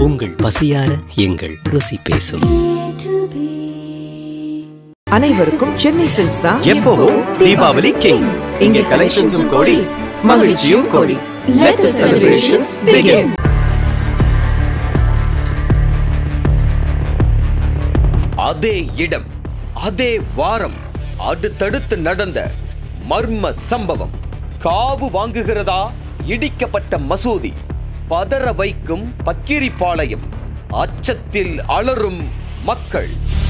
உங்கள் பசியார எங்கள் ருசி பேசும் அனைவருக்கும் சென்னை சில்க்ஸ் தான் எப்பவும் தீபாவளி கிங் இங்கே கலெக்ஷன்ஸும் கோடி மகிழ்ச்சியும் கோடி Let the celebrations begin. அதே இடம் அதே வாரம் அடுத்தடுத்து நடந்த மர்ம சம்பவம் காவு வாங்குகிறதா இடிக்கப்பட்ட மசூதி பதற வைக்கும் பக்கிரிப்பாளையம் அச்சத்தில் அலறும் மக்கள்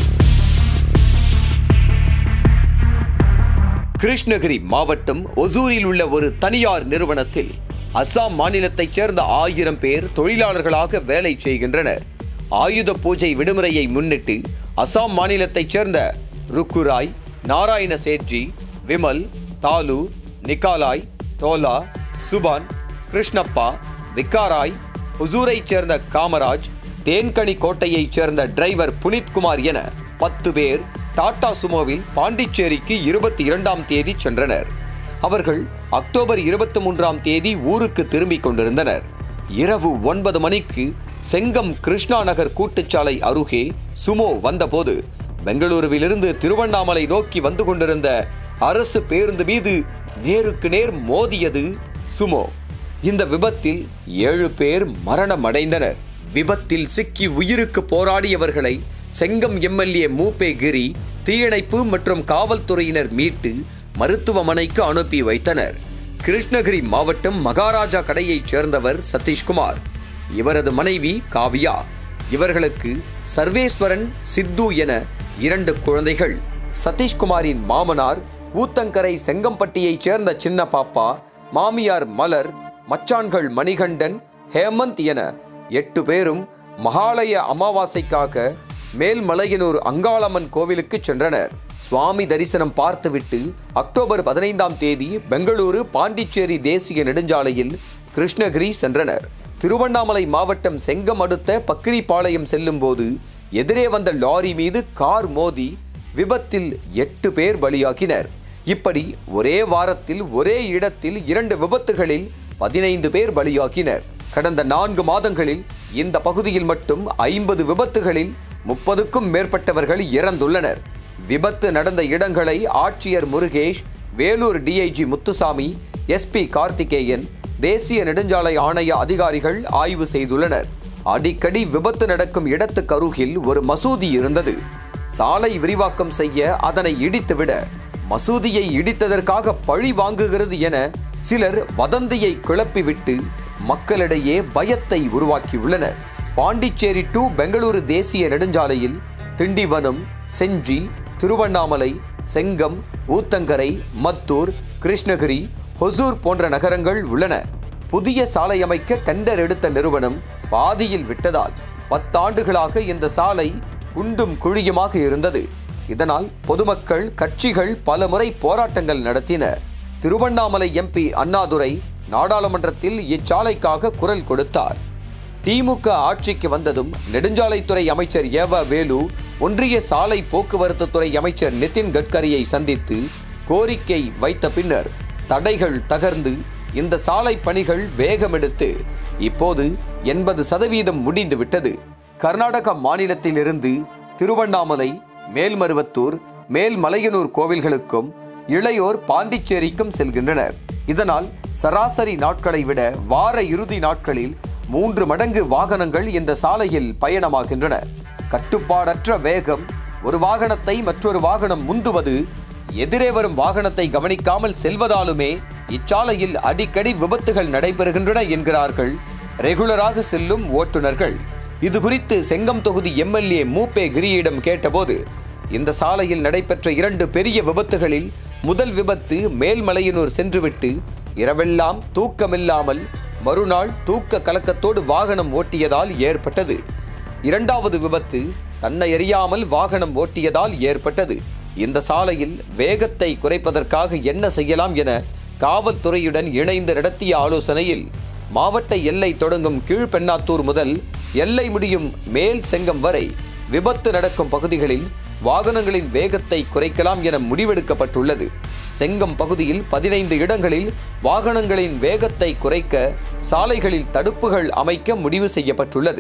கிருஷ்ணகிரி மாவட்டம் ஒசூரில் உள்ள ஒரு தனியார் நிறுவனத்தில் அஸ்ஸாம் மாநிலத்தைச் சேர்ந்த ஆயிரம் பேர் தொழிலாளர்களாக வேலை செய்கின்றனர் ஆயுத பூஜை விடுமுறையை முன்னிட்டு அஸ்ஸாம் மாநிலத்தைச் சேர்ந்த ருக்குராய் நாராயண சேட்ஜி விமல் தாலு நிகாலாய் டோலா சுபான் கிருஷ்ணப்பா விக்காராய் ஹுசூரைச் சேர்ந்த காமராஜ் தேன்கனி கோட்டையைச் சேர்ந்த டிரைவர் புனித்குமார் என பத்து பேர் டாடா சுமோவில் பாண்டிச்சேரிக்கு இருபத்தி இரண்டாம் தேதி சென்றனர் அவர்கள் அக்டோபர் இருபத்தி மூன்றாம் தேதி ஊருக்கு திரும்பிக் கொண்டிருந்தனர் இரவு ஒன்பது மணிக்கு செங்கம் கிருஷ்ணா நகர் கூட்டுச்சாலை அருகே சுமோ வந்தபோது பெங்களூருவிலிருந்து திருவண்ணாமலை நோக்கி வந்து கொண்டிருந்த அரசு பேருந்து மீது நேருக்கு நேர் மோதியது சுமோ இந்த விபத்தில் ஏழு பேர் மரணமடைந்தனர் விபத்தில் சிக்கி உயிருக்கு போராடியவர்களை செங்கம் எம்எல்ஏ மூபே கிரி தீயணைப்பு மற்றும் காவல்துறையினர் மீட்டு மருத்துவமனைக்கு அனுப்பி வைத்தனர் கிருஷ்ணகிரி மாவட்டம் மகாராஜா கடையைச் சேர்ந்தவர் சதீஷ்குமார் இவரது மனைவி காவியா இவர்களுக்கு சர்வேஸ்வரன் சித்து என இரண்டு குழந்தைகள் சதீஷ்குமாரின் மாமனார் ஊத்தங்கரை செங்கம்பட்டியைச் சேர்ந்த சின்ன பாப்பா மாமியார் மலர் மச்சான்கள் மணிகண்டன் ஹேமந்த் என எட்டு பேரும் மகாலய அமாவாசைக்காக மேல்மலையனூர் அங்காளம்மன் கோவிலுக்கு சென்றனர் சுவாமி தரிசனம் பார்த்துவிட்டு அக்டோபர் பதினைந்தாம் தேதி பெங்களூரு பாண்டிச்சேரி தேசிய நெடுஞ்சாலையில் கிருஷ்ணகிரி சென்றனர் திருவண்ணாமலை மாவட்டம் செங்கம் அடுத்த பக்கிரிப்பாளையம் செல்லும்போது எதிரே வந்த லாரி மீது கார் மோதி விபத்தில் எட்டு பேர் பலியாகினர் இப்படி ஒரே வாரத்தில் ஒரே இடத்தில் இரண்டு விபத்துகளில் பதினைந்து பேர் பலியாகினர் கடந்த நான்கு மாதங்களில் இந்த பகுதியில் மட்டும் ஐம்பது விபத்துகளில் முப்பதுக்கும் மேற்பட்டவர்கள் இறந்துள்ளனர் விபத்து நடந்த இடங்களை ஆட்சியர் முருகேஷ் வேலூர் டிஐஜி முத்துசாமி எஸ்பி கார்த்திகேயன் தேசிய நெடுஞ்சாலை ஆணைய அதிகாரிகள் ஆய்வு செய்துள்ளனர் அடிக்கடி விபத்து நடக்கும் இடத்துக்கு அருகில் ஒரு மசூதி இருந்தது சாலை விரிவாக்கம் செய்ய அதனை இடித்துவிட மசூதியை இடித்ததற்காக பழி வாங்குகிறது என சிலர் வதந்தியை கிளப்பிவிட்டு மக்களிடையே பயத்தை உருவாக்கியுள்ளனர் பாண்டிச்சேரி டு பெங்களூரு தேசிய நெடுஞ்சாலையில் திண்டிவனம் செஞ்சி திருவண்ணாமலை செங்கம் ஊத்தங்கரை மத்தூர் கிருஷ்ணகிரி ஹொசூர் போன்ற நகரங்கள் உள்ளன புதிய சாலை அமைக்க டெண்டர் எடுத்த நிறுவனம் பாதியில் விட்டதால் பத்தாண்டுகளாக இந்த சாலை குண்டும் குழியுமாக இருந்தது இதனால் பொதுமக்கள் கட்சிகள் பலமுறை போராட்டங்கள் நடத்தின திருவண்ணாமலை எம்பி அண்ணாதுரை நாடாளுமன்றத்தில் இச்சாலைக்காக குரல் கொடுத்தார் திமுக ஆட்சிக்கு வந்ததும் நெடுஞ்சாலைத்துறை அமைச்சர் ஏவ வேலு ஒன்றிய சாலை போக்குவரத்து துறை அமைச்சர் நிதின் கட்கரியை சந்தித்து கோரிக்கை வைத்த பின்னர் தடைகள் தகர்ந்து இந்த சாலை பணிகள் வேகமெடுத்து இப்போது எண்பது சதவீதம் முடிந்து விட்டது கர்நாடக மாநிலத்திலிருந்து திருவண்ணாமலை மேல்மருவத்தூர் மேல்மலையனூர் கோவில்களுக்கும் இளையோர் பாண்டிச்சேரிக்கும் செல்கின்றனர் இதனால் சராசரி நாட்களை விட வார இறுதி நாட்களில் மூன்று மடங்கு வாகனங்கள் இந்த சாலையில் பயணமாகின்றன கட்டுப்பாடற்ற வேகம் ஒரு வாகனத்தை மற்றொரு வாகனம் முந்துவது எதிரே வரும் வாகனத்தை கவனிக்காமல் செல்வதாலுமே இச்சாலையில் அடிக்கடி விபத்துகள் நடைபெறுகின்றன என்கிறார்கள் ரெகுலராக செல்லும் ஓட்டுநர்கள் இது குறித்து செங்கம் தொகுதி எம்எல்ஏ மூப்பே கிரியிடம் கேட்டபோது இந்த சாலையில் நடைபெற்ற இரண்டு பெரிய விபத்துகளில் முதல் விபத்து மேல்மலையனூர் சென்றுவிட்டு இரவெல்லாம் தூக்கமில்லாமல் மறுநாள் தூக்க கலக்கத்தோடு வாகனம் ஓட்டியதால் ஏற்பட்டது இரண்டாவது விபத்து தன்னை அறியாமல் வாகனம் ஓட்டியதால் ஏற்பட்டது இந்த சாலையில் வேகத்தை குறைப்பதற்காக என்ன செய்யலாம் என காவல்துறையுடன் இணைந்து நடத்திய ஆலோசனையில் மாவட்ட எல்லை தொடங்கும் கீழ்பெண்ணாத்தூர் முதல் எல்லை முடியும் மேல் செங்கம் வரை விபத்து நடக்கும் பகுதிகளில் வாகனங்களின் வேகத்தை குறைக்கலாம் என முடிவெடுக்கப்பட்டுள்ளது செங்கம் பகுதியில் பதினைந்து இடங்களில் வாகனங்களின் வேகத்தை குறைக்க சாலைகளில் தடுப்புகள் அமைக்க முடிவு செய்யப்பட்டுள்ளது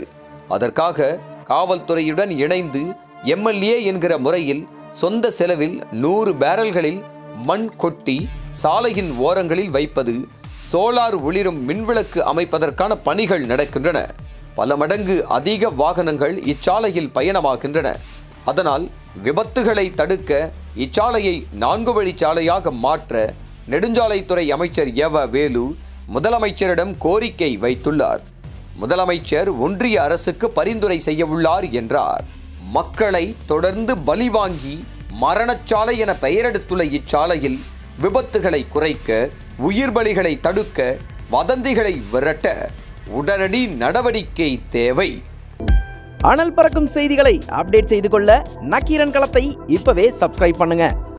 அதற்காக காவல்துறையுடன் இணைந்து எம்எல்ஏ என்கிற முறையில் சொந்த செலவில் நூறு பேரல்களில் மண் கொட்டி சாலையின் ஓரங்களில் வைப்பது சோலார் ஒளிரும் மின்விளக்கு அமைப்பதற்கான பணிகள் நடக்கின்றன பல மடங்கு அதிக வாகனங்கள் இச்சாலையில் பயணமாகின்றன அதனால் விபத்துகளை தடுக்க இச்சாலையை நான்கு வழிச்சாலையாக மாற்ற நெடுஞ்சாலைத்துறை அமைச்சர் எவ வேலு முதலமைச்சரிடம் கோரிக்கை வைத்துள்ளார் முதலமைச்சர் ஒன்றிய அரசுக்கு பரிந்துரை செய்ய உள்ளார் என்றார் மக்களை தொடர்ந்து பலி வாங்கி மரணச்சாலை என பெயரெடுத்துள்ள இச்சாலையில் விபத்துகளை குறைக்க உயிர் பலிகளை தடுக்க வதந்திகளை விரட்ட உடனடி நடவடிக்கை தேவை அனல் பறக்கும் செய்திகளை அப்டேட் செய்து கொள்ள நக்கீரன் களத்தை இப்பவே சப்ஸ்கிரைப் பண்ணுங்க